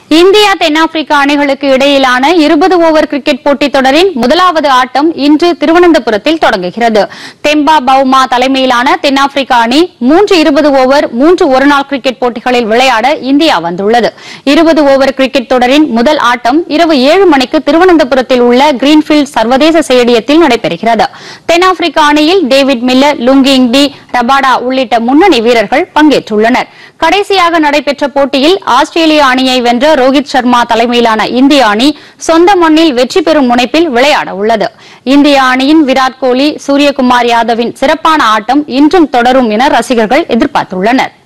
India தென்னாப்பிரிக்கா அணிகளுக்கு இடையிலான இருபது ஓவர் கிரிக்கெட் போட்டித் தொடரின் முதலாவது ஆட்டம் இன்று திருவனந்தபுரத்தில் தொடங்குகிறது தெம்பா பவுமா தலைமையிலான தென்னாப்பிரிக்கா அணி மூன்று இருபது ஓவர் மூன்று ஒருநாள் கிரிக்கெட் போட்டிகளில் விளையாட இந்தியா வந்துள்ளது இருபது ஓவர் கிரிக்கெட் தொடரின் முதல் ஆட்டம் இரவு ஏழு மணிக்கு திருவனந்தபுரத்தில் உள்ள கிரீன்ஃபீல்ட் சர்வதேச ஸ்டேடியத்தில் நடைபெறுகிறது தென்னாப்பிரிக்கா அணியில் டேவிட் மில்லர் லுங்கிங் டி ரபாடா உள்ளிட்ட முன்னணி வீரர்கள் பங்கேற்றுள்ளனர் கடைசியாக நடைபெற்ற போட்டியில் ஆஸ்திரேலிய அணியை வென்ற ரோஹித் சர்மா தலைமையிலான இந்திய அணி சொந்த மண்ணில் வெற்றி பெறும் முனைப்பில் விளையாட உள்ளது இந்திய அணியின் விராட் கோலி சூரியகுமார் யாதவின் சிறப்பான ஆட்டம் இன்றும் தொடரும் என ரசிகர்கள் எதிர்பார்த்துள்ளனர்